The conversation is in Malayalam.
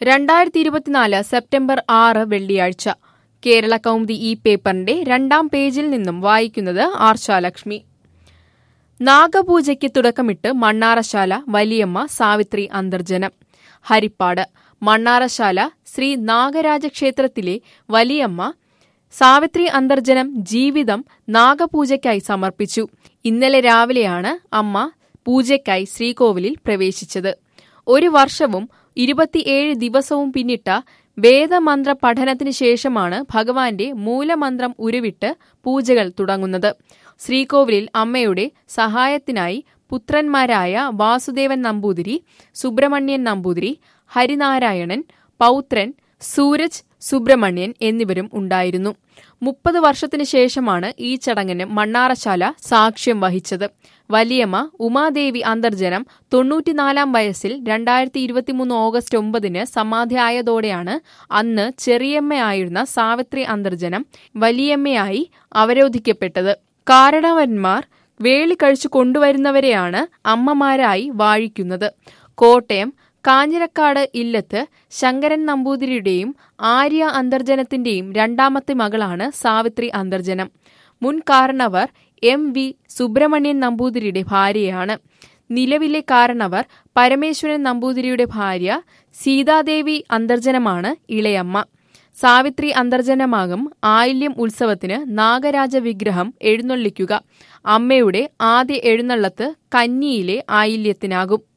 രണ്ടായിരത്തി ഇരുപത്തിനാല് സെപ്റ്റംബർ ആറ് വെള്ളിയാഴ്ച കേരള കൗമുദി ഈ പേപ്പറിന്റെ രണ്ടാം പേജിൽ നിന്നും വായിക്കുന്നത് ആർഷാലക്ഷ്മി നാഗപൂജയ്ക്ക് തുടക്കമിട്ട് മണ്ണാറശാല വലിയമ്മ സാവിത്രി അന്തർജനം ഹരിപ്പാട് മണ്ണാറശാല ശ്രീ നാഗരാജ ക്ഷേത്രത്തിലെ വലിയമ്മ സാവിത്രി അന്തർജനം ജീവിതം നാഗപൂജയ്ക്കായി സമർപ്പിച്ചു ഇന്നലെ രാവിലെയാണ് അമ്മ പൂജയ്ക്കായി ശ്രീകോവിലിൽ പ്രവേശിച്ചത് ഒരു വർഷവും ഇരുപത്തിയേഴ് ദിവസവും പിന്നിട്ട വേദമന്ത്ര പഠനത്തിന് ശേഷമാണ് ഭഗവാന്റെ മൂലമന്ത്രം ഉരുവിട്ട് പൂജകൾ തുടങ്ങുന്നത് ശ്രീകോവിലിൽ അമ്മയുടെ സഹായത്തിനായി പുത്രന്മാരായ വാസുദേവൻ നമ്പൂതിരി സുബ്രഹ്മണ്യൻ നമ്പൂതിരി ഹരിനാരായണൻ പൗത്രൻ സൂരജ് സുബ്രഹ്മണ്യൻ എന്നിവരും ഉണ്ടായിരുന്നു മുപ്പത് വർഷത്തിനു ശേഷമാണ് ഈ ചടങ്ങിന് മണ്ണാറശാല സാക്ഷ്യം വഹിച്ചത് വലിയമ്മ ഉമാദേവി അന്തർജനം തൊണ്ണൂറ്റിനാലാം വയസ്സിൽ രണ്ടായിരത്തി ഇരുപത്തിമൂന്ന് ഓഗസ്റ്റ് ഒമ്പതിന് സമാധിയായതോടെയാണ് അന്ന് ചെറിയമ്മയായിരുന്ന സാവിത്രി അന്തർജനം വലിയമ്മയായി അവരോധിക്കപ്പെട്ടത് കാരണവന്മാർ വേളി കഴിച്ചു കൊണ്ടുവരുന്നവരെയാണ് അമ്മമാരായി വാഴിക്കുന്നത് കോട്ടയം കാഞ്ഞിരക്കാട് ഇല്ലത്ത് ശങ്കരൻ നമ്പൂതിരിയുടെയും ആര്യ അന്തർജനത്തിന്റെയും രണ്ടാമത്തെ മകളാണ് സാവിത്രി അന്തർജനം മുൻ കാരണവർ എം വി സുബ്രഹ്മണ്യൻ നമ്പൂതിരിയുടെ ഭാര്യയാണ് നിലവിലെ കാരണവർ പരമേശ്വരൻ നമ്പൂതിരിയുടെ ഭാര്യ സീതാദേവി അന്തർജനമാണ് ഇളയമ്മ സാവിത്രി അന്തർജനമാകും ആയില്യം ഉത്സവത്തിന് നാഗരാജ വിഗ്രഹം എഴുന്നള്ളിക്കുക അമ്മയുടെ ആദ്യ എഴുന്നള്ളത്ത് കന്നിയിലെ ആയില്യത്തിനാകും